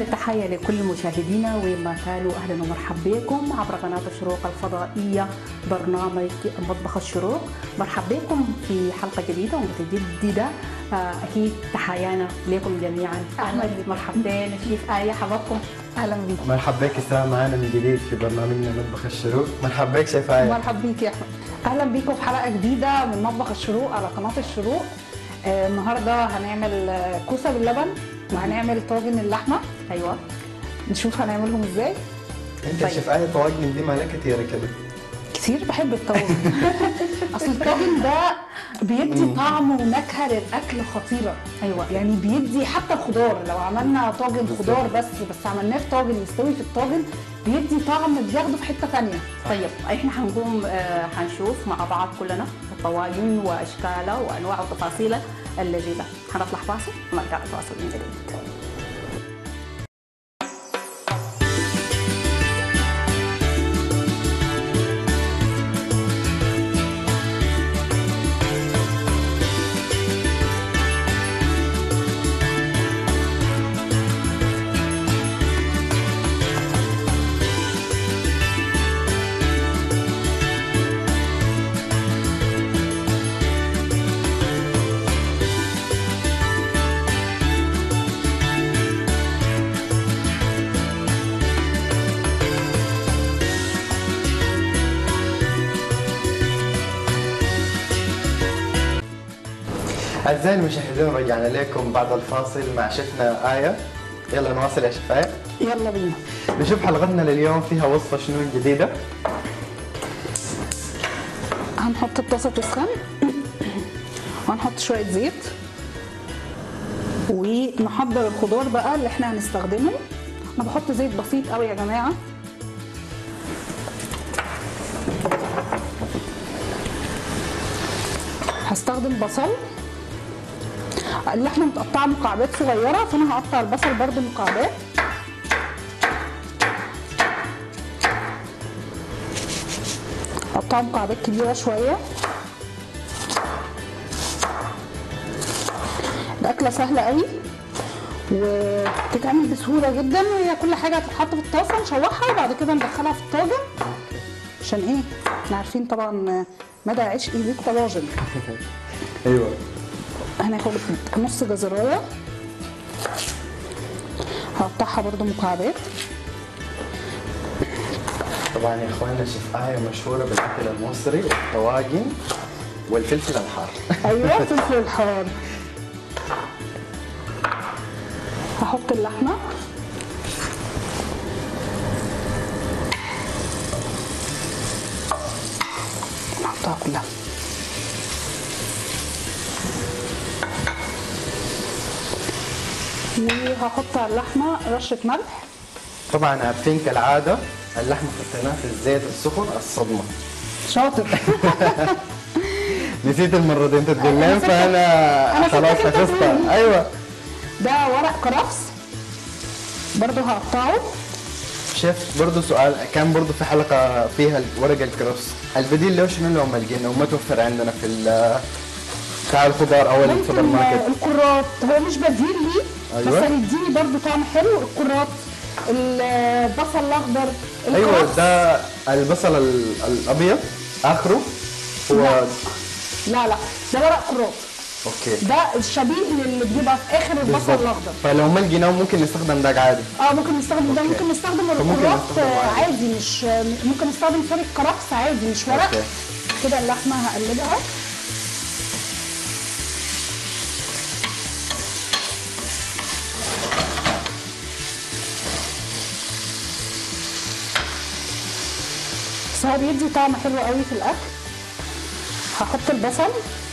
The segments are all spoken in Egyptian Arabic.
التحية لكل مشاهدينا وين ما كانوا أهلا ومرحبا بكم عبر قناة الشروق الفضائية برنامج مطبخ الشروق مرحبا بكم في حلقة جديدة ومتجددة آه، أكيد تحايانا لكم جميعا أحمد مرحبتين شيف آية حبابكم أهلا بك مرحبا بك اسراء معنا من جديد في برنامجنا مطبخ الشروق مرحبا بك شيف آية مرحبا بيك يا احمد اهلا بيكم في حلقه جديده من مطبخ الشروق على قناه الشروق آه النهارده هنعمل آه، كوسه باللبن وهنعمل طاجن اللحمه أيوة نشوف هنعملهم ازاي انت طيب. شيف آية طواجن دي مالها كثيرة كده كتير بحب الطاجن اصل الطاجن ده بيدي طعم ونكهه للاكل خطيره أيوة يعني بيدي حتى الخضار لو عملنا طاجن خضار بس بس عملناه في طاجن يستوي في الطاجن بيدي طعم بياخده في حته ثانيه طيب احنا حنقوم آه، حنشوف مع بعض كلنا الطواجن واشكالها وانواع وتفاصيلها اللذيذه حنطلع فاصل ونرجع نتواصل من جديد أعزائي المشاهدين رجعنا لكم بعد الفاصل مع شيفنا آية يلا نواصل يا شيف آية يلا بينا نشوف حلقتنا لليوم فيها وصفة شنو جديدة هنحط الطاسه تسخن وهنحط شويه زيت ونحضر الخضار بقى اللي احنا هنستخدمه انا بحط زيت بسيط قوي يا جماعه هستخدم بصل اللحمه متقطعه مكعبات صغيره فانا هقطع البصل برضو مكعبات قطعه مكعبات كبيره شويه الاكله سهله قوي وتتعمل بسهوله جدا وهي كل حاجه هتتحط في الطاسه نشوحها وبعد كده ندخلها في الطاجن عشان ايه احنا عارفين طبعا مدى عشقي للطواجن أيوة هناخد نص جزرايه هقطعها برضو مكعبات طبعا يا اخواننا شيف آية مشهورة بالأكل المصري والطواجن والفلفل الحار ايوه فلفل الحار هحط اللحمه نحطها كلها وهحط على اللحمه رشه ملح طبعا عارفين كالعادة اللحمة حطيناها في الزيت السخن الصدمة شاطر نسيت المرة دي انت تقول أنا لين نسيت- فانا أنا خلاص نسيت أنت حفظتها تقول. ايوه ده ورق كرفس برضو هقطعه شيف برضه سؤال كان برضه في حلقة فيها ورق الكرفس البديل له شنو لو ما لقينا وما توفر عندنا في ال- بتاع الخضار او السوبر ممكن ماركت الكرات هو مش بديل ليه أيوة. بس هيديني برضو طعم حلو الكرات البصل الاخضر ايوه الكرفس. ده البصل ال- الابيض اخره هو لا. لا لا ده ورق كرات اوكي ده الشبيه للي بيبقى في اخر البصل بالضبط. الاخضر فلو ما لقيناه ممكن نستخدم ده عادي اه ممكن نستخدم ده أوكي. ممكن نستخدم فممكن الكرات نستخدم آه، عادي. عادي مش ممكن نستخدم سوري الكرفس عادي مش ورق أوكي. كده اللحمه هقلبها بس هو بيدي طعم حلو قوي في الاكل هحط البصل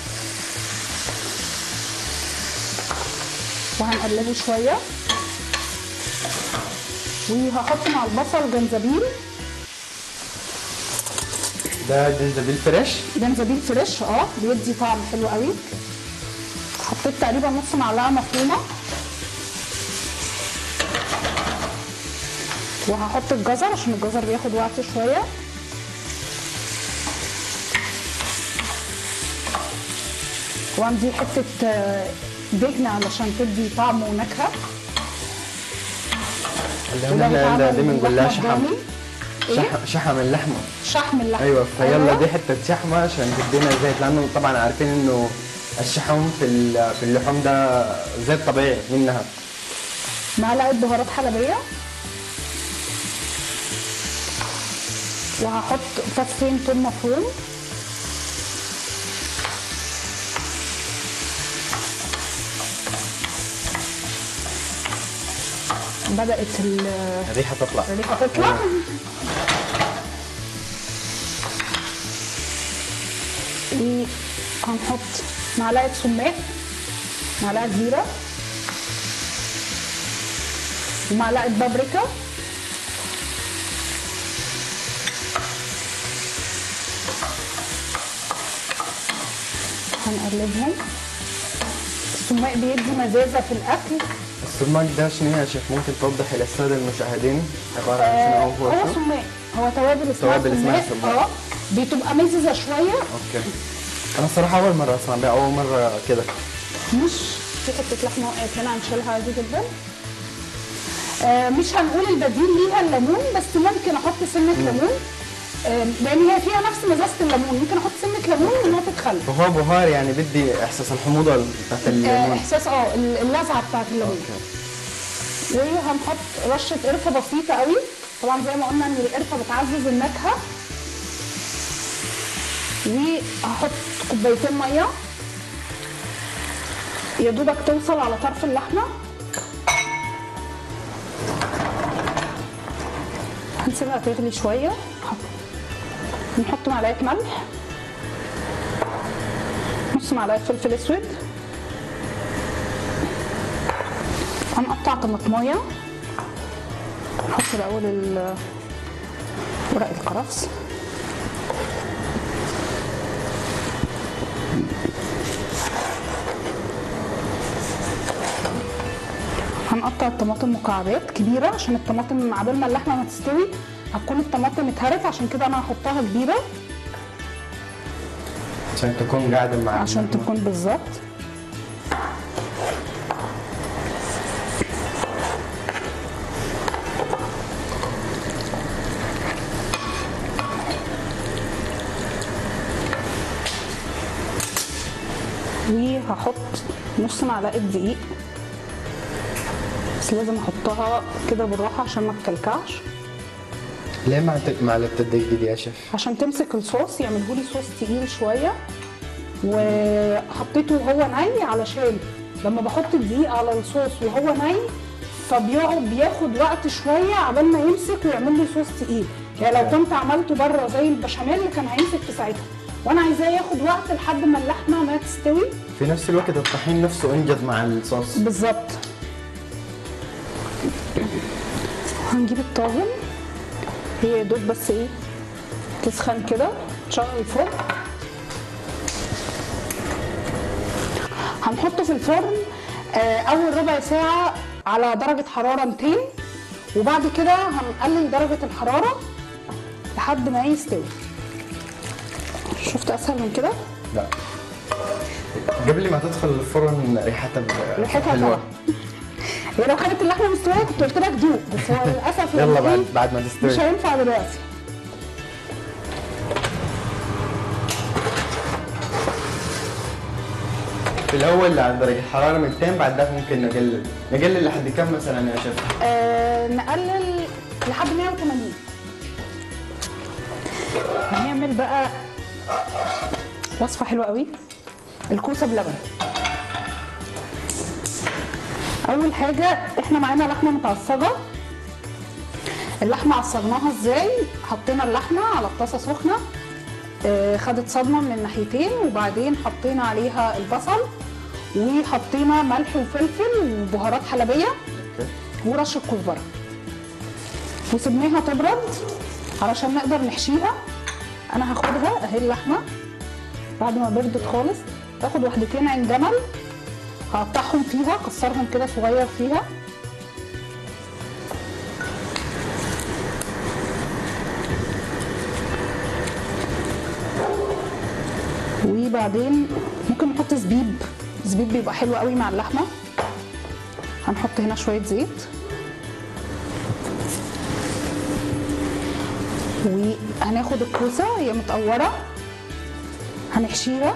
وهنقلبه شويه وهحط مع البصل جنزبيل ده جنزبيل فريش جنزبيل فريش اه بيدي طعم حلو قوي حطيت تقريبا نص معلقه مفرومه وهحط الجزر عشان الجزر بياخد وقت شويه وعندي حته آه، دهنه علشان تدي طعم ونكهه اللي وده احنا عندنا بيتعمل دي بنقول لها باللحمة شحم الضاني. ايه شح- شحم اللحمه شحم اللحمه ايوه فيلا دي حته شحمه عشان تدينا زيت لانه طبعا عارفين انه الشحم في ال- في اللحوم ده زيت طبيعي منها معلقه بهارات حلبيه وهحط فصين توم مفروم بدأت ال- الريحه تطلع الريحة تطلع وهنحط معلقة سماق معلقة كبيرة ومعلقة بابريكا هنقلبهم السماق بيدي مزازة في الأكل السماق ده شنو هي يا شيخ ممكن توضح للساده المشاهدين عباره عن شنو آه، هو هو شو؟ سماق هو توابل اسمها توابل اسمها سماق سماق. اه بتبقى مززة شوية اوكي انا الصراحه اول مره اسمع بها اول مره كده مش في حته لحمه وقعت هنا هنشيلها عادي جدا آه مش هنقول البديل ليها الليمون بس ممكن احط سنه ليمون آه لان هي فيها نفس مزازه الليمون ممكن احط سنه ليمون ونقطه خل وهو بهار يعني بدي احساس الحموضه بتاعت آه الليمون احساس اه ال- اللذعه بتاعت الليمون اوكي وهنحط رشه قرفه بسيطه قوي طبعا زي ما قلنا ان القرفه بتعزز النكهه وهحط كوبايتين ميه يا دوبك توصل على طرف اللحمه هنسيبها تغلي شويه نحط- نحط معلقه ملح نص معلقه فلفل اسود هنقطع طماطمايه نحط الاول ال- ورق الكرفس هنقطع الطماطم مكعبات كبيره عشان الطماطم عبال ما اللحمه ما تستوي هتكون الطماطم اتهرت عشان كده انا هحطها كبيره عشان تكون قاعده مع عشان اللحمة. تكون بالظبط وهحط نص معلقه دقيق بس لازم احطها كده بالراحه عشان ما تكلكعش ليه مع معلقه الدقيق دي يا شيخ؟ عشان تمسك الصوص يعمله لي صوص تقيل شويه وحطيته وهو ني علشان لما بحط الدقيق على الصوص وهو ني فبيقعد بياخد وقت شويه عبال ما يمسك ويعمل لي صوص تقيل يعني لو كنت عملته بره زي البشاميل كان هيمسك في ساعتها وانا عايزاه ياخد وقت لحد ما اللحمه ما تستوي في نفس الوقت الطحين نفسه انجز مع الصوص بالظبط هنجيب الطاجن هي يا دوب بس ايه تسخن كده تشغل الفرن هنحطه في الفرن آه، اول ربع ساعه على درجه حراره 200 وبعد كده هنقلل درجه الحراره لحد ما يستوي شفت اسهل من كده لا قبل ما تدخل الفرن ريحتها ب- ريحتها حلوه طبعا يعني لو كانت اللحمه مستويه كنت قلت لك دوق بس هو للاسف يلا يعني بعد إيه، بعد ما مش تستوي هينفع دلوقتي في الاول عند درجه حراره 200 بعد ذاك ممكن نقلل نقلل لحد كم مثلا يا شيخ؟ آه نقلل لحد 180 هنعمل بقى وصفة حلوة قوي الكوسة بلبن أول حاجة احنا معانا لحمة متعصجة اللحمة عصجناها ازاي؟ حطينا اللحمة على الطاسة سخنة آه، خدت صدمة من الناحيتين وبعدين حطينا عليها البصل وحطينا ملح وفلفل وبهارات حلبية اوكي ورشه كزبره وسبناها تبرد علشان نقدر نحشيها انا هاخدها اهي اللحمه بعد ما بردت خالص باخد وحدتين عين جمل هقطعهم فيها كسرهم كده صغير فيها وبعدين ممكن نحط زبيب زبيب بيبقى حلو قوي مع اللحمه هنحط هنا شويه زيت وهناخد الكوسه هي متقوره هنحشيها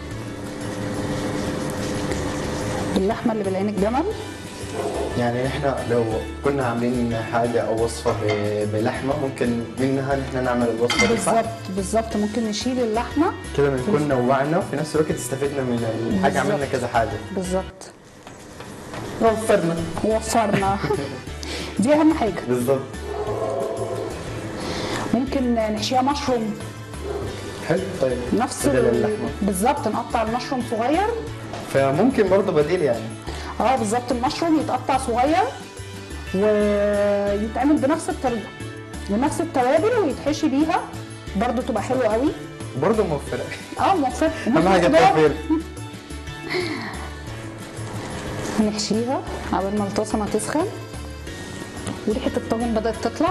باللحمه اللي بالعين الجمل يعني احنا لو كنا عاملين حاجه او وصفه ب- بلحمه ممكن منها نحن نعمل الوصفه دي صح؟ بالظبط بالظبط ممكن نشيل اللحمه كده بنكون نوعنا وفي نفس الوقت استفدنا من الحاجه بالظبط. عملنا كذا حاجه بالظبط وفرنا وفرنا دي اهم حاجه بالضبط ممكن نحشيها مشروم حلو طيب نفس بدل ال- اللحمه بالظبط نقطع المشروم صغير فممكن برضه بديل يعني اه بالظبط المشروم يتقطع صغير ويتعمل بنفس الطريقه بنفس التوابل ويتحشي بيها برضو تبقى حلوه قوي برضه موفره اه موفر اهم حاجه وممكن خضار. التوفير هنحشيها قبل ما الطاسه ما تسخن وريحه الطاجن بدات تطلع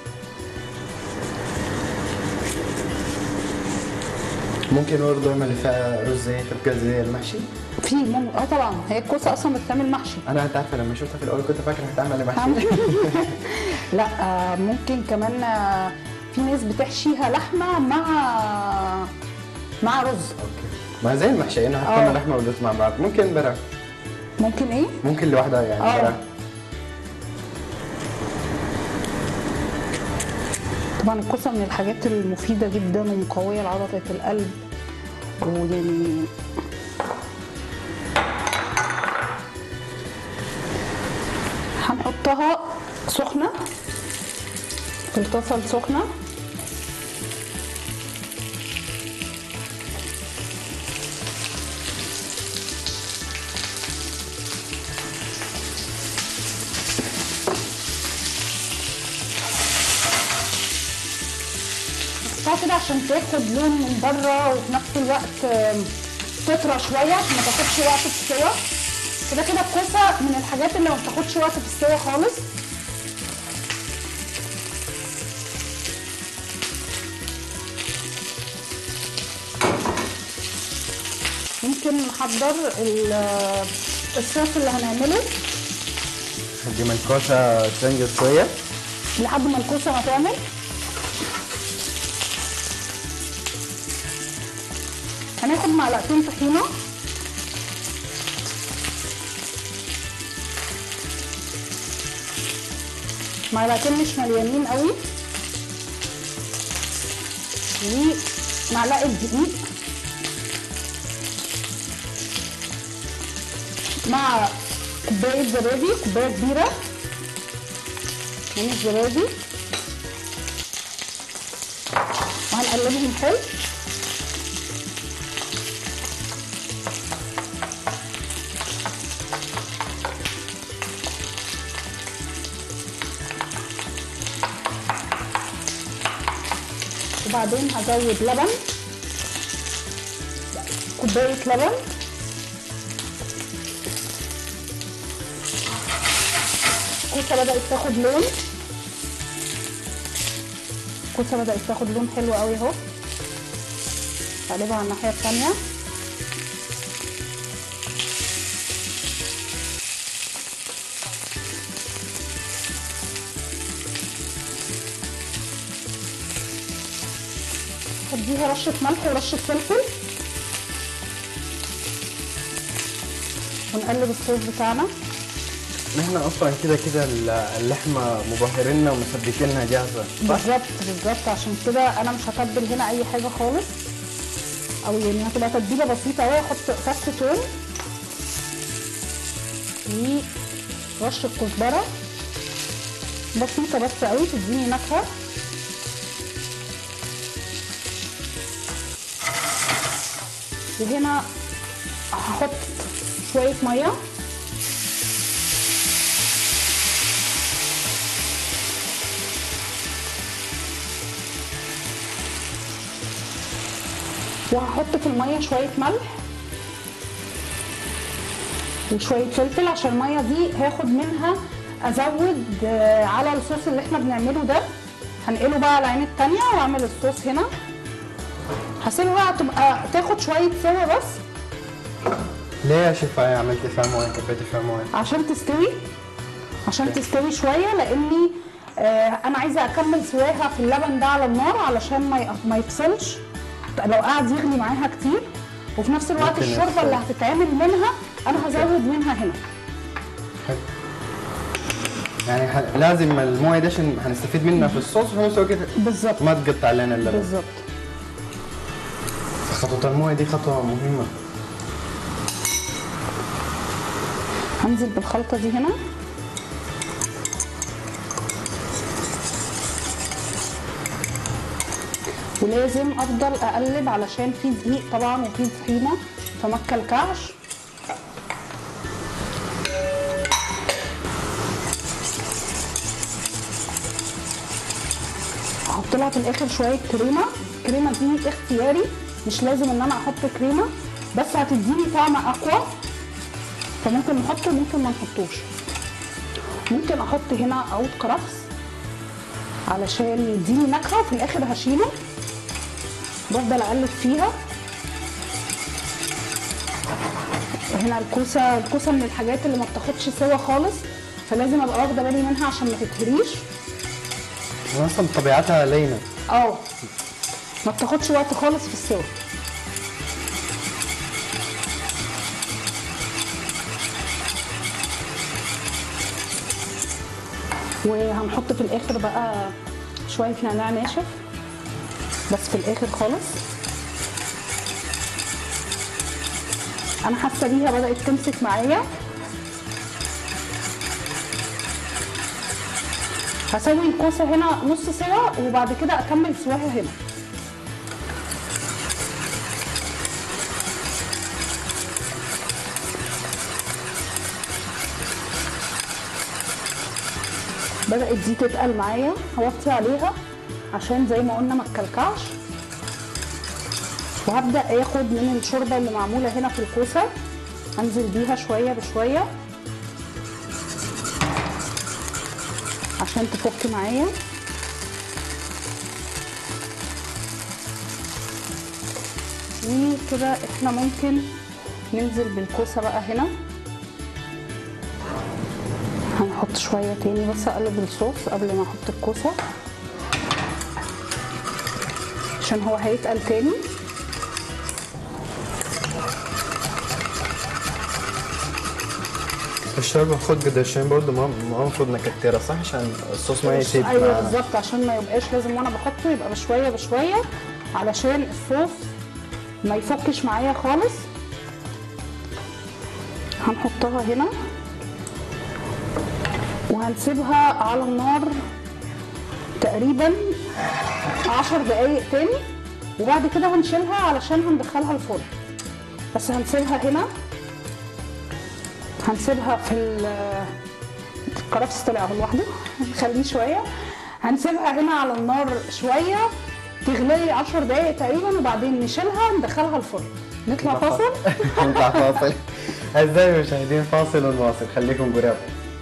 ممكن برضه اعمل فيها رز زي تبقى زي المحشي في مم... اه طبعا هي الكوسه اصلا بتتعمل محشي انا انت عارفه لما شفتها في الاول كنت فاكره هتعمل محشي هعمل- لا آه، ممكن كمان آه، في ناس بتحشيها لحمه مع مع رز اوكي ما زي المحشي انه آه. هتكون لحمه ورز مع بعض ممكن برا ممكن ايه ممكن لوحدها يعني آه. برا طبعا الكوسه من الحاجات المفيده جدا ومقويه لعضله القلب ويعني هنحطها سخنه في الطاسه السخنه نحطها كده عشان تاخد لون من بره وفي نفس الوقت آم، تطرى شويه عشان ما تاخدش وقت في السوا كده كده الكوسه من الحاجات اللي ما بتاخدش وقت في السوا خالص ممكن نحضر ال- الصوص اللي هنعمله دي من الكوسه تنجز شويه لحد ما الكوسه ما تعمل هناخد معلقتين طحينه معلقتين مش مليانين قوي ومعلقه دقيق مع كوبايه زبادي كوبايه كبيره من الزبادي وهنقلبهم حلو وبعدين هزود لبن كوبايه لبن الكوسه بدات تاخد لون الكوسه بدات تاخد لون حلو قوي اهو هقلبها على الناحيه الثانيه هديها رشه ملح ورشه فلفل ونقلب الصوص بتاعنا نحن اصلا كده كده اللحمه مبهريننا ومسبكينها جاهزه صح؟ بالظبط بالظبط عشان كده انا مش هتبل هنا اي حاجه خالص او يعني هتبقى تتبيله بسيطه قوي احط فص توم ورشه كزبره بسيطه بس قوي تديني نكهه وهنا هحط شويه ميه وهحط في الميه شويه ملح وشويه فلفل عشان الميه دي هاخد منها ازود آه، على الصوص اللي احنا بنعمله ده هنقله بقى على العين التانية واعمل الصوص هنا هسيبها بقى تبقى تاخد شويه سوا بس ليه يا شفاية عملتي فيها مويه كبيتي فيها مويه؟ عشان تستوي عشان تستوي شويه لاني آه انا عايزه اكمل سواها في اللبن ده على النار علشان ما ي- ما يفصلش لو قعد يغلي معاها كتير وفي نفس الوقت ممكن الشوربه يفصل. اللي هتتعمل منها انا هزود منها هنا حلو. يعني ح- لازم المويه دي عشان هنستفيد منها في الصوص وفي نفس الوقت بالظبط ما تقطع علينا اللبن بالظبط خطوة المويه دي خطوة مهمة هنزل بالخلطه دي هنا ولازم افضل اقلب علشان في دقيق طبعا وفي طحينه فما تكلكعش هحط لها في الاخر شويه كريمه الكريمه دي اختياري مش لازم ان انا احط كريمه بس هتديني طعم اقوى فممكن نحطه ممكن ما نحطوش ممكن احط هنا عود كرفس علشان يديني نكهه وفي الاخر هشيله بفضل اقلب فيها هنا الكوسه الكوسه من الحاجات اللي ما بتاخدش سوا خالص فلازم ابقى واخده بالي منها عشان ما تتهريش اصلا طبيعتها لينة اه ما بتاخدش وقت خالص في السوا وهنحط في الاخر بقى شويه نعناع ناشف بس في الاخر خالص انا حاسه بيها بدات تمسك معايا هسوي الكوسه هنا نص سوا وبعد كده اكمل سواها هنا بدأت دي تتقل معايا هوطي عليها عشان زي ما قلنا ما تكلكعش وهبدأ اخد من الشوربة اللي معمولة هنا في الكوسة انزل بيها شوية بشوية عشان تفك معايا وكده احنا ممكن ننزل بالكوسة بقى هنا هنحط شوية تاني بس اقلب الصوص قبل ما احط الكوسة عشان هو هيتقل تاني الشوربة خد قدرشين برضه ما ما المفروض نكترها صح عشان الصوص ما يسيب ايوه معانا. بالظبط عشان ما يبقاش لازم وانا بحطه يبقى بشويه بشويه علشان الصوص ما يفكش معايا خالص هنحطها هنا وهنسيبها على النار تقريبا عشر دقايق تاني وبعد كده هنشيلها علشان هندخلها الفرن بس هنسيبها هنا هنسيبها في ال- الكرفس طلع اهو لوحده نخليه شويه هنسيبها هنا على النار شويه تغلي 10 دقايق تقريبا وبعدين نشيلها ندخلها الفرن نطلع فاصل نطلع فاصل أعزائي المشاهدين فاصل ونواصل خليكم قريب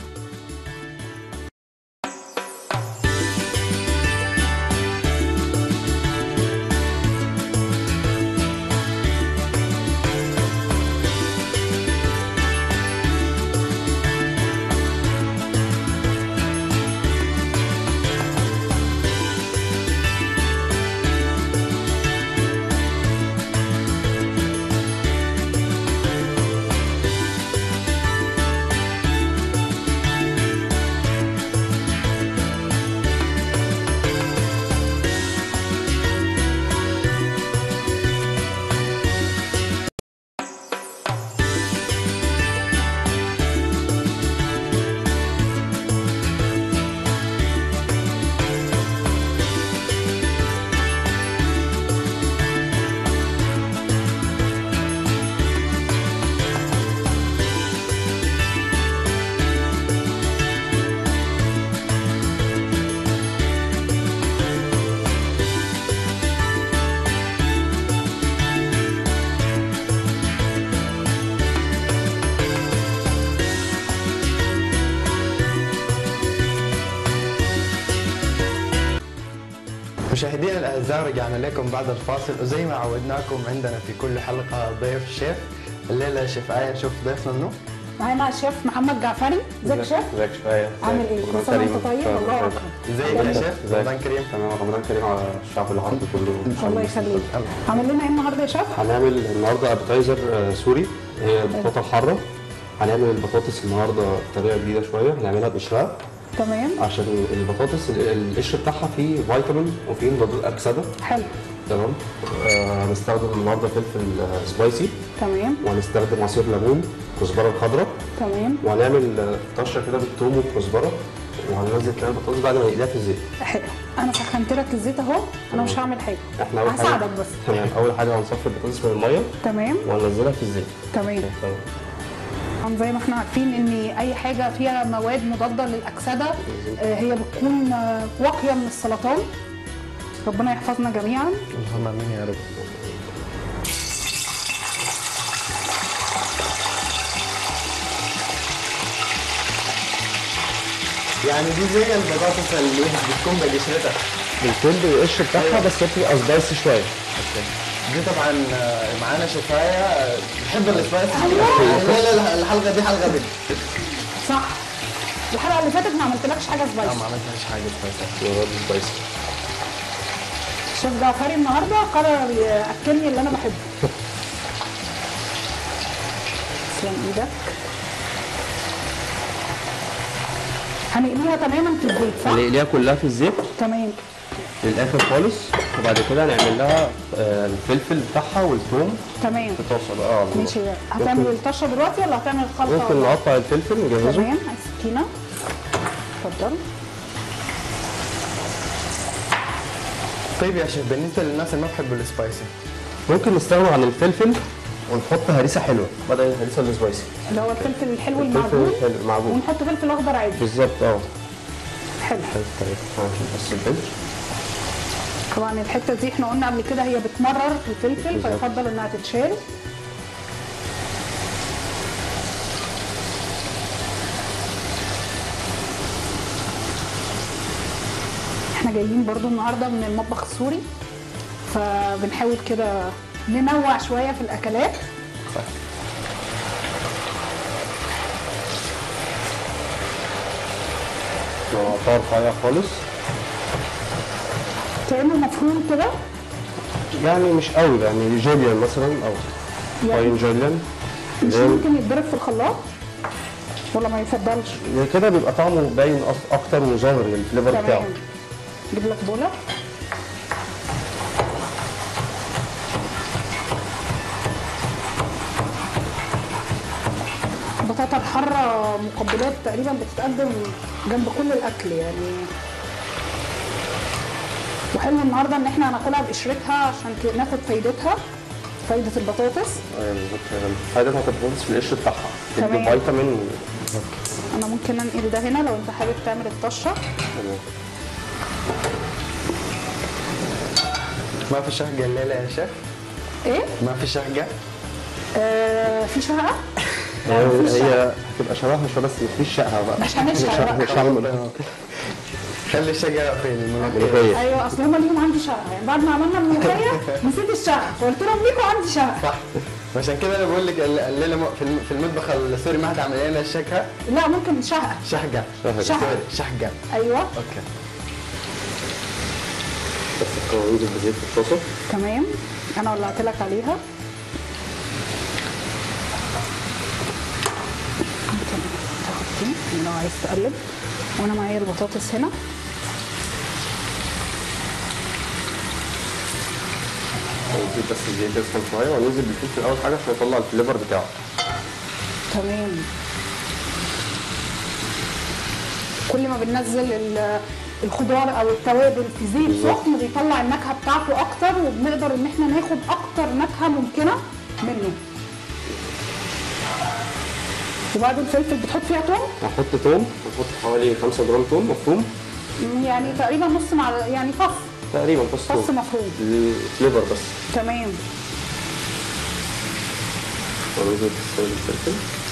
مشاهدينا الاعزاء رجعنا لكم بعد الفاصل وزي ما عودناكم عندنا في كل حلقه ضيف شيف الليله شيف آية شوف ضيفنا منو معانا الشيف محمد جعفري ازيك يا شيف ازيك شوية عامل ايه؟ كل سنه وانت طيب الله اكبر ازيك يا شيف رمضان كريم تمام رمضان كريم على الشعب العربي كله الله يخليك عامل لنا ايه النهارده يا شيف؟ هنعمل النهارده ابيتايزر آه، سوري هي البطاطا الحاره هنعمل البطاطس النهارده بطريقه جديده شويه هنعملها بقشرها تمام عشان البطاطس ال- القشر بتاعها فيه فيتامين وفيه مضادات اكسده حلو تمام آه، هنستخدم النهارده فلفل آه، سبايسي تمام وهنستخدم عصير ليمون كزبره الخضراء تمام وهنعمل آه، طشه كده بالثوم والكزبره وهننزل كمان البطاطس بعد ما نقليها في الزيت حلو انا سخنت لك الزيت اهو انا مش هعمل حاجه احنا اول حاجه هساعدك بس تمام اول حاجه هنصفي البطاطس من الميه تمام وهننزلها في الزيت تمام تمام طبعاً زي ما احنا عارفين ان اي حاجه فيها مواد مضاده للاكسده آه، هي بتكون آه، واقيه من السرطان ربنا يحفظنا جميعا اللهم امين يا رب يعني دي زي البطاطس اللي بتكون بقشرتها بيكون بالقشر بتاعها بس هي بتبقى سبايسي شويه دي طبعا آه، معانا شفاية آه، بتحب السبايس لا لا لا الحلقة دي حلقة بنت صح الحلقه اللي فاتت ما عملتلكش حاجه لا سبايسي ما عملتهاش حاجة سبايس يبقى سبايسي شيف جعفري النهارده قرر ياكلني اللي انا بحبه تسلم ايدك هنقليها تماما في الزيت صح؟ هنقليها كلها في الزيت تمام للاخر خالص وبعد كده هنعمل لها آه، الفلفل بتاعها والثوم تمام في طاسه بقى اه ماشي هتعمل الطشه دلوقتي ولا هتعمل الخلطه ممكن ولا؟ نقطع الفلفل نجهزه تمام عايز سكينه اتفضل طيب يا شيف بالنسبة للناس اللي ما بتحب السبايسي ممكن نستغنى عن الفلفل ونحط هريسه حلوه بدل الهريسه السبايسي اللي هو الفلفل الحلو الفلفل المعجون الحلو المعجون ونحط فلفل اخضر عادي بالظبط اه حلو طيب عشان بس الفلفل طبعا الحته دي احنا قلنا قبل كده هي بتمرر في الفلفل بالظبط. فيفضل انها تتشال احنا جايين برضو النهارده من المطبخ السوري فبنحاول كده ننوع شويه في الاكلات نقطعها رفيع خالص كانه مفروم كده يعني مش قوي يعني جوليان مثلا او يعني فاين جوليان مش اللي هي- ممكن يتضرب في الخلاط ولا ما يفضلش يعني كده بيبقى طعمه باين أك- اكتر وظاهر الفليفر بتاعه تمام جيب لك بوله البطاطا الحاره مقبلات تقريبا بتتقدم جنب كل الاكل يعني وحلو النهارده ان احنا هناكلها بقشرتها عشان ك- ناخد فايدتها فايده البطاطس ايوه بالظبط يعني فايدتها البطاطس في القشر بتاعها تمام. تدي فيتامين انا ممكن انقل ده هنا لو انت حابب تعمل الطشه تمام. ما في شهقة الليلة يا شيف ايه ما في شهقة آه في شهقه هي مفيش هي هتبقى شبهها شويه بس مفيش شقه بقى مش هنشهق بقى. مش هعمل خلي الشهقة فين الملوخية ملوخيه ايوه اصل هما ليهم عندي شقه يعني بعد ما عملنا الملوخيه نسيت الشقه فقلت لهم ليكوا عندي شقه صح عشان كده انا بقول لك الل- الليله م- في الم- في المطبخ السوري ما هتعمل لنا الشكه لا ممكن شقه شهقه شهقة. شهقة. سوري شهقه ايوه اوكي بس القوانين بالزيت في الطاسه تمام انا ولعت لك عليها تاخد دي لو عايز تقلب وانا معايا البطاطس هنا ونسيب بس الزيت يسخن شويه وننزل بالفلفل اول حاجه عشان يطلع الفليفر بتاعه تمام كل ما بننزل ال- الخضار او التوابل في زيت بالظبط. سخن بيطلع النكهه بتاعته اكتر وبنقدر ان احنا ناخد اكتر نكهه ممكنه منه وبعد الفلفل بتحط فيها توم هنحط توم هنحط حوالي 5 جرام توم مفروم يعني تقريبا نص مع يعني فص تقريبا فص فص توم مفروم الفليفر بس تمام وننزل بالفلفل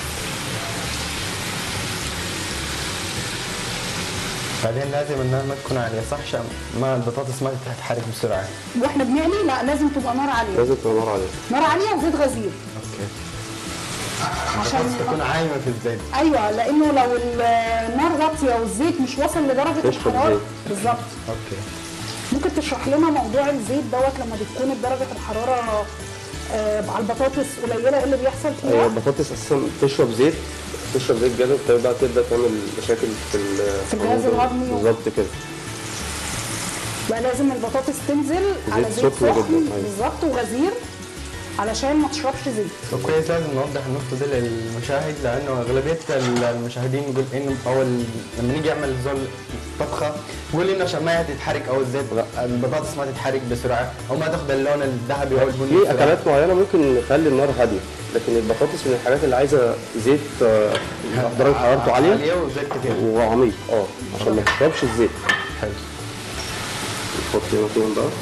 بعدين لازم انها ما تكون عاليه صح عشان ما البطاطس ما تتحرك بسرعه واحنا بنقلي لا لازم تبقى نار عاليه لازم تبقى نار عليه نار عاليه وزيت غزير اوكي عشان البطاطس تكون عايمه في الزيت ايوه لانه لو النار واطيه والزيت مش واصل لدرجه تشرب الحراره زيت. بالظبط اوكي ممكن تشرح لنا موضوع الزيت دوت لما بتكون درجه الحراره آه، على البطاطس قليله ايه اللي بيحصل هي فيها؟ البطاطس اساسا تشرب زيت تشرب زيت جامد فبقى تبدا تعمل مشاكل في ال- في الجهاز الهضمي. بالظبط كده بقى لازم البطاطس تنزل على زيت زيت سخن جدا، سخن أيوة. بالظبط وغزير على ما تشربش زيت وكويس لازم نوضح النقطة دي للمشاهد لأنه أغلبية المشاهدين يقول إنه أول لما نيجي يعمل زول طبخة يقول إنه عشان ما تتحرق أو الزيت البطاطس ما تتحرق بسرعة أو ما تاخذ اللون الذهبي أو البني في بسرعة. اكلات معينه ممكن نخلي النار هاديه لكن البطاطس من الحاجات اللي عايزه زيت آه، درجه حرارته عاليه عالية وزيت كتير وعميق اه عشان ما تشربش الزيت حلو نحط هنا توم بقى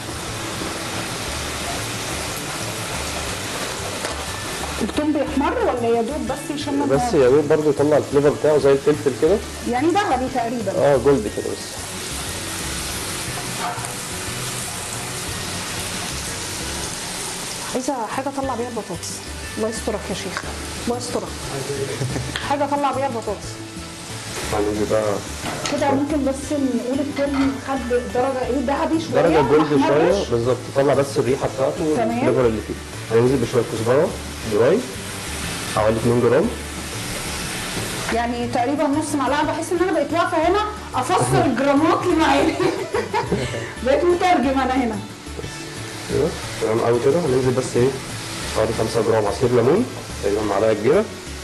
التوم بيحمر ولا يا دوب بس يشم بس النار؟ يا دوب برضه يطلع الفليفر بتاعه زي الفلفل كده يعني ذهبي تقريبا اه جولد كده بس عايزه حاجه اطلع بيها البطاطس الله يسترك يا شيخ الله يسترك حاجه اطلع بيها البطاطس هننزل بقى كده ممكن بس نقول التوم خد درجه ايه ذهبي شويه درجه جولد ما شويه أحمرش. بالظبط تطلع بس الريحه بتاعته تمام. والفليفر اللي فيه هننزل بشويه كزبره دراي حوالي 2 جرام يعني تقريبا نص معلقه بحس ان انا بقيت واقفه هنا افسر الجرامات اللي معايا بقيت مترجم انا هنا ايوه تمام قوي كده هننزل بس ايه حوالي 5 جرام عصير ليمون تقريبا معلقه كبيره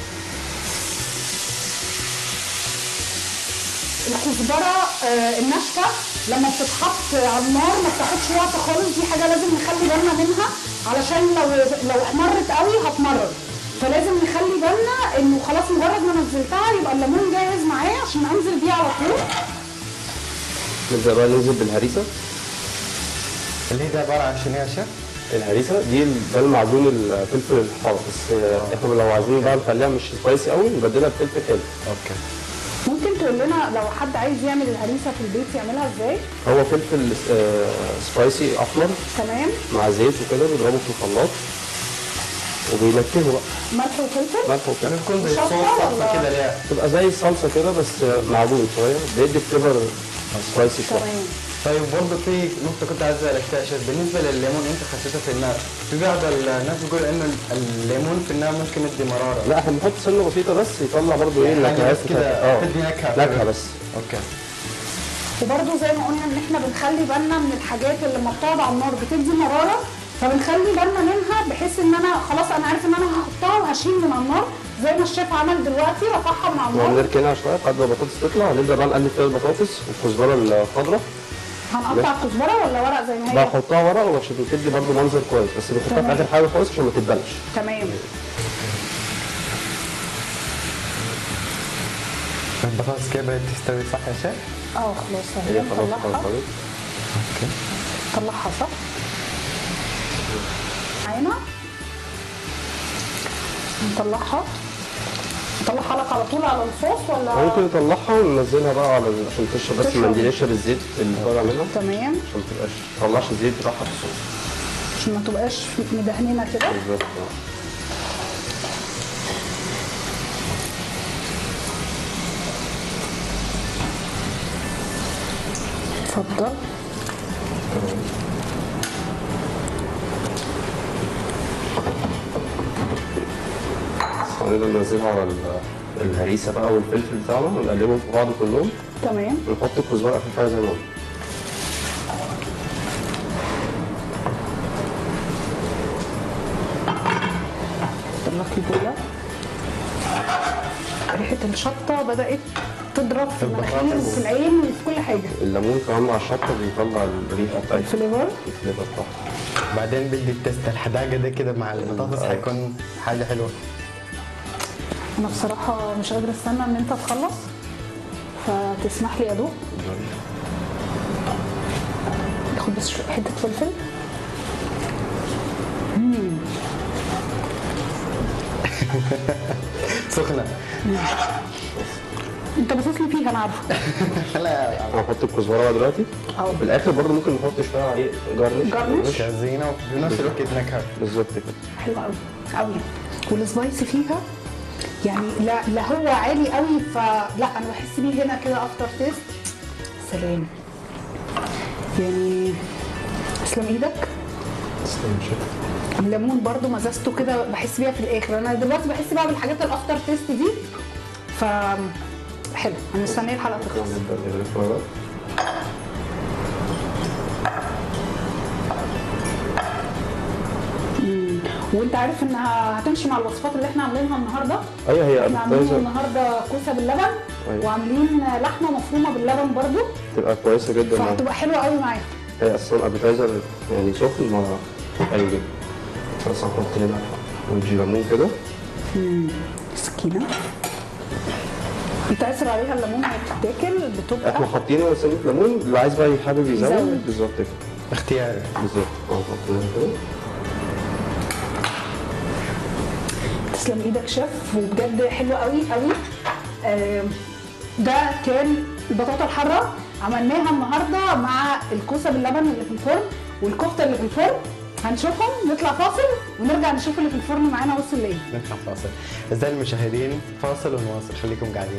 الكزبره آه، الناشفه لما بتتحط على النار ما بتاخدش وقت خالص دي حاجه لازم نخلي بالنا منها علشان لو لو احمرت قوي هتمرر فلازم نخلي بالنا انه خلاص مجرد ما نزلتها يبقى الليمون جاهز معايا عشان انزل بيه على طول نبدا بقى ننزل بالهريسه اللي هي ده عبارة عن شنو يا شيخ؟ الهريسه دي ده المعجون الفلفل الحار بس آه، احنا لو عايزين بقى نخليها مش سبايسي قوي نبدلها بفلفل حلو أوكي ممكن تقول لنا لو حد عايز يعمل الهريسه في البيت يعملها ازاي هو فلفل آه، سبايسي احمر تمام مع زيت وكده بيضربه في الخلاط وبينكهه بقى ملح وفلفل ملح وكده تكون زي شطة الصوص ولا- كده ليها تبقى زي الصلصه كده بس آه، معجون شويه بيدي فليفر سبايسي شويه تمام طيب برضه في نقطة كنت عايز اسألك فيها يا شيخ بالنسبة للليمون أنت خسيته في النار في بعض الناس بيقول إنه الليمون في النار ممكن يدي مرارة لا احنا بنحط سنه بسيطه بس يطلع برضو ايه يعني النكهات بس كده بتاعت- تدي نكهة. نكهه بس أوكي وبرده زي ما قلنا ان احنا بنخلي بالنا من الحاجات اللي لما بتقعد على النار بتدي مراره فبنخلي بالنا منها بحيث ان انا خلاص انا عارف ان انا هحطها وهشيل من على النار زي ما الشيف عمل دلوقتي رفعها من على النار وهنركنها شويه لحد ما البطاطس تطلع هنبدا بقى نقلب فيها البطاطس والكزبره الخضراء هنقطع كزبره ولا ورق زي ما هي بحطها ورق عشان تدي برضو منظر كويس بس بنحطها في تمام. اخر حاجه خالص عشان ما تتبلش تمام البطاطس كده بدأت تستوي صح يا شيخ؟ اه خلاص هي اهي خلاص نطلعها خلاص طلعها صح معانا نطلعها نطلعها لك على طول على الصوص ولا ممكن نطلعها وننزلها بقى على عشان تشرب بس تشرب. ما نديناش الزيت اللي طالع منها تمام عشان ما تبقاش ما تطلعش الزيت راحه في الصوص عشان ما تبقاش مدهنينه كده بالظبط آه. اتفضل هنبدا ننزلها على ال- الهريسه بقى والفلفل بتاعنا ونقلبهم في بعض كلهم تمام ونحط الكزبره اخر حاجه زي ما قلنا لك البوله ريحه الشطه بدات تضرب في المناخير وفي العين وفي كل حاجه الليمون كمان مع الشطه بيطلع الريحه بتاعت الفليفر الفليفر بتاعها بعدين بدي التست الحداقة ده كده مع البطاطس آه. حيكون حاجة حلوة انا بصراحه مش قادره استنى ان انت تخلص فتسمح لي ادوق اخد بس شوية- حته فلفل سخنة انت باصص لي فيها انا عارفه لا هنحط الكزبره بقى دلوقتي اه. في الاخر برضه ممكن نحط شويه عليه جارنش جارنش. كزينة وفي نفس الوقت نكهة بالظبط كده حلوه قوي قوي والسبايسي فيها يعني لا لا هو عالي قوي فلا انا بحس بيه هنا كده افتر تيست سلام يعني تسلم ايدك تسلم شكرا الليمون برضو مزازته كده بحس بيها في الاخر انا دلوقتي بحس بقى بالحاجات الافتر تيست دي ف حلو انا مستنيه الحلقه تخلص نبدا نغرف بقى وانت عارف انها هتمشي مع الوصفات اللي احنا عاملينها النهارده ايوه هي احنا عاملين ابيتايزر النهارده كوسه باللبن أيوة. وعاملين لحمه مفرومه باللبن برضو تبقى كويسه جدا مع- فهتبقى حلوه قوي معاها هي اصلا ابيتايزر يعني سخن ما حلو جدا بس هنحط هنا ويجي ليمون كده سكينه انت اسر عليها الليمون وهي بتتاكل بتبقى احنا حاطين سنه ليمون اللي عايز بقى حابب يزود يزود. بالظبط كده اختياري بالظبط اه حطينا كده تسلم ايدك شيف وبجد حلوه قوي قوي آم، ده كان البطاطا الحاره عملناها النهارده مع الكوسه باللبن اللي في الفرن والكفته اللي في الفرن هنشوفهم نطلع فاصل ونرجع نشوف اللي في الفرن معانا وصل لايه نطلع فاصل اعزائي المشاهدين فاصل ونواصل خليكم قاعدين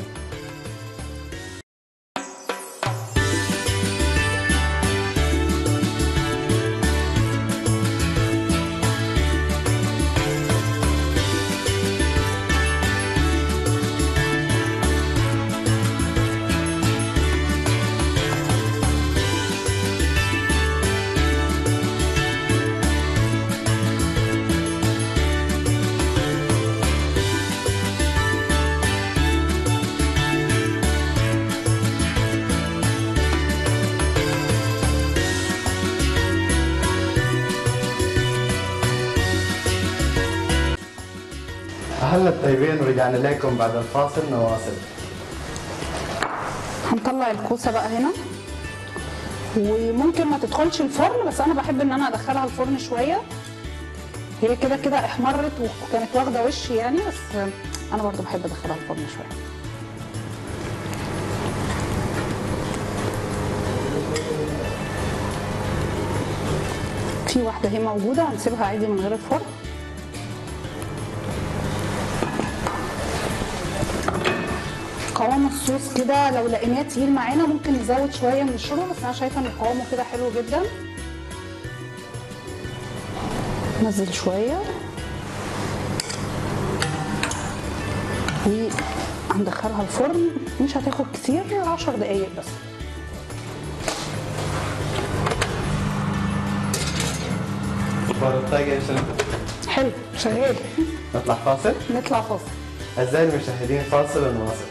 اهلا الطيبين ورجعنا لكم بعد الفاصل نواصل هنطلع الكوسه بقى هنا وممكن ما تدخلش الفرن بس انا بحب ان انا ادخلها الفرن شويه هي كده كده احمرت وكانت واخده وش يعني بس انا برضو بحب ادخلها الفرن شويه في واحده هي موجوده هنسيبها عادي من غير الفرن قوام الصوص كده لو لقيناه تقيل معانا ممكن نزود شويه من الشوربه بس انا شايفه ان قوامه كده حلو جدا نزل شويه وهندخلها الفرن مش هتاخد كتير 10 دقايق بس اخبار الطاقه ايش حلو شغال نطلع فاصل نطلع فاصل اعزائي المشاهدين فاصل ونواصل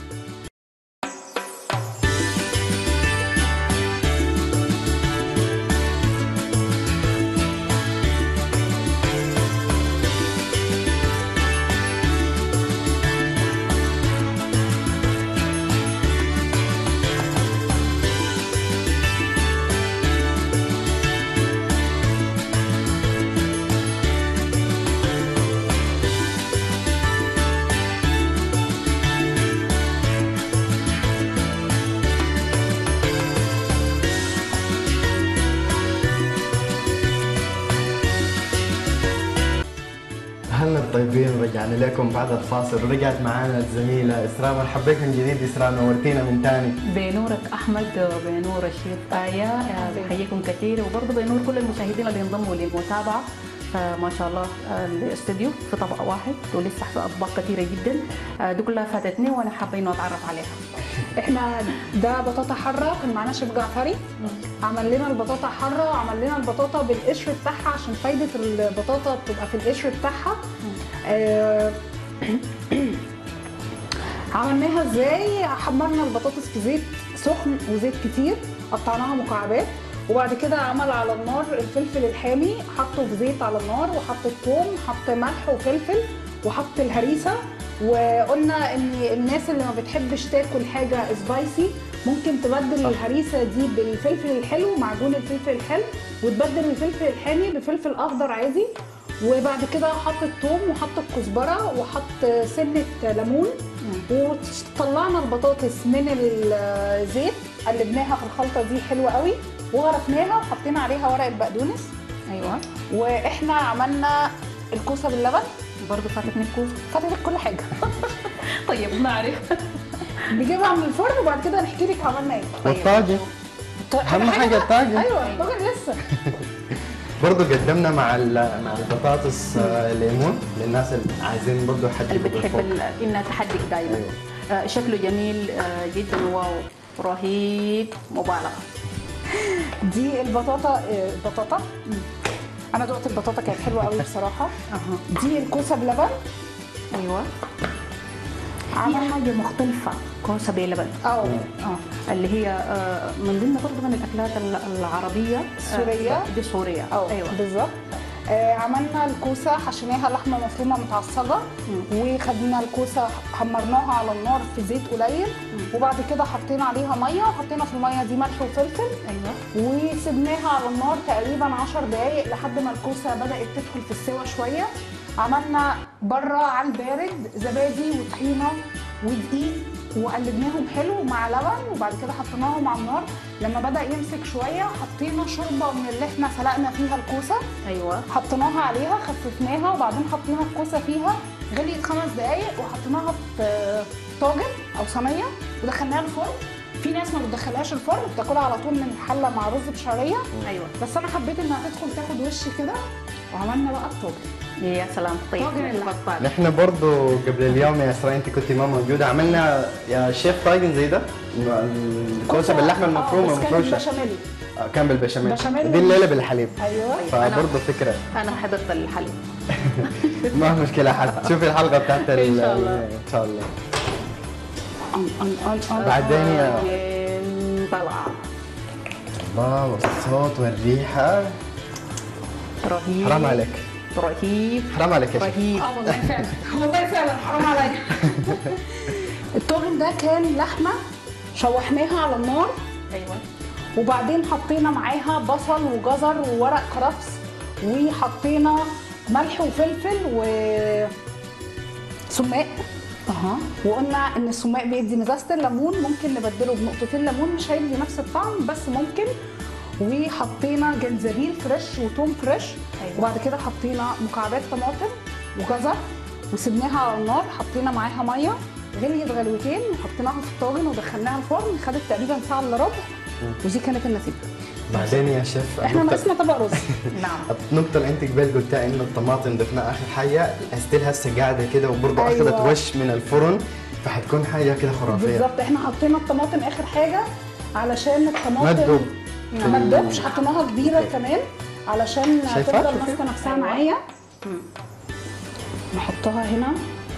اهلا الطيبين ورجعنا لكم بعد الفاصل ورجعت معانا الزميله اسراء مرحبا بك من جديد اسراء نورتينا من تاني بنورك احمد بنور الشيف ايه بحييكم كثير وبرضه بنور كل المشاهدين اللي انضموا للمتابعه فما شاء الله الاستوديو في طبق واحد ولسه في اطباق كثيره جدا آه، دي كلها فاتتني وانا حابه انه اتعرف عليها احنا ده بطاطا حاره كان معانا شيف جعفري عمل لنا البطاطا حاره عمل لنا البطاطا بالقشر بتاعها عشان فايده البطاطا بتبقى في القشر بتاعها آه، عملناها ازاي حمرنا البطاطس في زيت سخن وزيت كتير قطعناها مكعبات وبعد كده عمل على النار الفلفل الحامي حطه في زيت على النار وحط الثوم حط ملح وفلفل وحط الهريسه وقلنا ان الناس اللي ما بتحبش تاكل حاجه سبايسي ممكن تبدل الهريسه دي بالفلفل الحلو معجون الفلفل الحلو وتبدل الفلفل الحامي بفلفل اخضر عادي وبعد كده حط الثوم وحط الكزبره وحط سنه ليمون وطلعنا البطاطس من الزيت قلبناها في الخلطه دي حلوه قوي وغرفناها وحطينا عليها ورق البقدونس ايوه واحنا عملنا الكوسه باللبن برضه فاتتني الكوسه فاتتك كل حاجه طيب نعرف نجيبها من الفرن وبعد كده نحكي لك عملنا ايه والطاجن اهم حاجه الطاجن ايوه الطاجن لسه برضه قدمنا مع ال- مع البطاطس آه، ليمون للناس اللي عايزين برضه حد اللي بتحب ال- انها تحدق دائما أيوة. آه شكله جميل آه جدا واو رهيب مبالغه دي البطاطا آه، البطاطا انا دقت البطاطا كانت حلوه قوي بصراحه اها دي الكوسه بلبن ايوه في عمل حاجه مختلفه كوسه بلبن اه اه اللي هي آه من ضمن برضه من الاكلات ال- العربيه السورية. آه دي سوريا اه ايوه بالظبط آه عملنا الكوسه حشيناها لحمه مفرومه متعصجه وخدنا الكوسه حمرناها على النار في زيت قليل وبعد كده حطينا عليها ميه وحطينا في الميه دي ملح وفلفل ايوه وسبناها على النار تقريبا 10 دقايق لحد ما الكوسه بدات تدخل في السوا شويه عملنا بره على البارد زبادي وطحينه ودقيق وقلبناهم حلو مع لبن وبعد كده حطيناهم على النار لما بدا يمسك شويه حطينا شوربه من اللي احنا سلقنا فيها الكوسه ايوه حطيناها عليها خففناها وبعدين حطينا الكوسه فيها غليت خمس دقايق وحطيناها في طاجن او صينيه ودخلناها الفرن في ناس ما بتدخلهاش الفرن بتاكلها على طول من الحله مع رز بشعريه ايوه بس انا حبيت انها تدخل تاخد وش كده وعملنا بقى الطاجن يا سلام طيب طاجن اللحم. بطال نحن برضه قبل اليوم يا اسراء انت كنت ما موجوده عملنا يا شيف طاجن زي ده الكوسه باللحمه المفرومه آه، بس كان مفروشه بشاميل آه، كان بالبشاميل بشاميل. دي الليله بالحليب ايوه فبرضه فكره انا حضرت الحليب ما في مشكله حتشوفي الحلقه بتاعت ال- إن شاء الله. ان شاء الله أن أن أن أن. بعدين يا طلع الله والصوت والريحه رهيب حرام عليك رهيب حرام عليك يا شيخ رهيب اه والله فعلا والله فعلا حرام عليا الطاجن ده كان لحمه شوحناها على النار ايوه وبعدين حطينا معاها بصل وجزر وورق كرفس وحطينا ملح وفلفل و سماق اها وقلنا ان السماق بيدي مزازه الليمون ممكن نبدله بنقطتين ليمون مش هيدي نفس الطعم بس ممكن وحطينا جنزبيل فريش وتوم فريش أيوة. وبعد كده حطينا مكعبات طماطم وجزر وسبناها على النار حطينا معاها ميه غليت غلوتين وحطيناها في الطاجن ودخلناها الفرن خدت تقريبا ساعه الا ربع ودي كانت النتيجه بعدين يا شيف احنا النقطة- ناقصنا طبق رز نعم النقطة اللي انت قبل قلتها انه الطماطم ضفناها اخر حاجة ستيل هسه قاعدة كده وبرضه أيوة. اخذت وش من الفرن فحتكون حاجة كده خرافية بالظبط احنا حطينا الطماطم اخر حاجه علشان الطماطم ما تدوب. ما تدوبش حطيناها كبيره أوكي. كمان علشان شايفة؟ تفضل شوفي. ماسكه نفسها أيوة. معايا نحطها هنا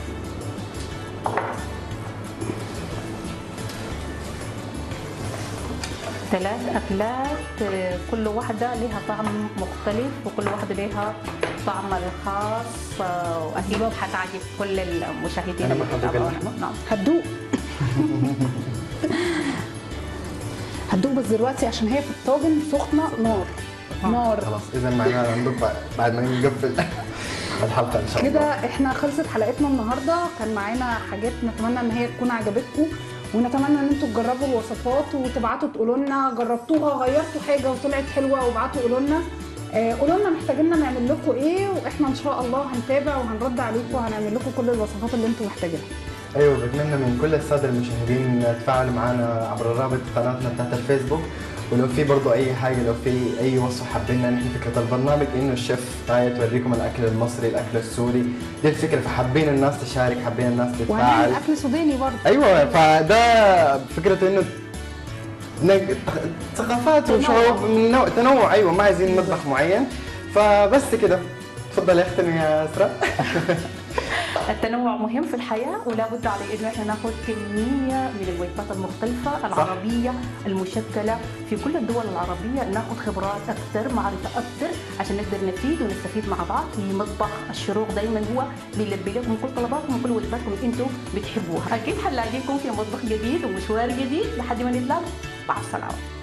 ثلاث اكلات آه، كل واحده لها طعم مختلف وكل واحده لها طعمها الخاص آه، واكيد حتعجب كل المشاهدين أنا اللي بحب بيتابعونا. اللحمة. نعم هتدوق هتدوق بس دلوقتي عشان هي في الطاجن سخنه نار نار خلاص اذا معناها ندوب بعد- بعد ما نقفل الحلقة ان شاء الله كده احنا خلصت حلقتنا النهارده كان معانا حاجات نتمنى ان هي تكون عجبتكم ونتمنى ان انتوا تجربوا الوصفات وتبعتوا تقولوا لنا جربتوها غيرتوا حاجه وطلعت حلوه وابعتوا قولوا لنا آه، قولوا لنا محتاجين نعمل لكم ايه واحنا ان شاء الله هنتابع وهنرد عليكم وهنعمل لكم كل الوصفات اللي انتوا محتاجينها ايوه بتمنى من كل الساده المشاهدين تفاعلوا معنا عبر الرابط قناتنا بتاعت الفيسبوك ولو في برضه اي حاجه لو في اي وصفه حابين نحن فكره البرنامج انه الشيف تاية توريكم الاكل المصري الاكل السوري دي الفكره فحابين الناس تشارك حابين الناس وهنعمل تتفاعل اكل سوداني برضه ايوه فده فكره انه نق- ثقافات تنوع. وشعوب من نوع تنوع ايوه ما عايزين مطبخ معين فبس كده تفضل اختم يا اسراء التنوع مهم في الحياة ولا بد على انه احنا ناخذ كمية من الوجبات المختلفة العربية المشكلة في كل الدول العربية ناخذ خبرات اكثر معرفة اكثر عشان نقدر نفيد ونستفيد مع بعض في مطبخ الشروق دايما هو بيلبي لكم كل طلباتكم وكل وجباتكم اللي انتم بتحبوها اكيد حنلاقيكم في مطبخ جديد ومشوار جديد لحد ما نتلاقى مع السلامة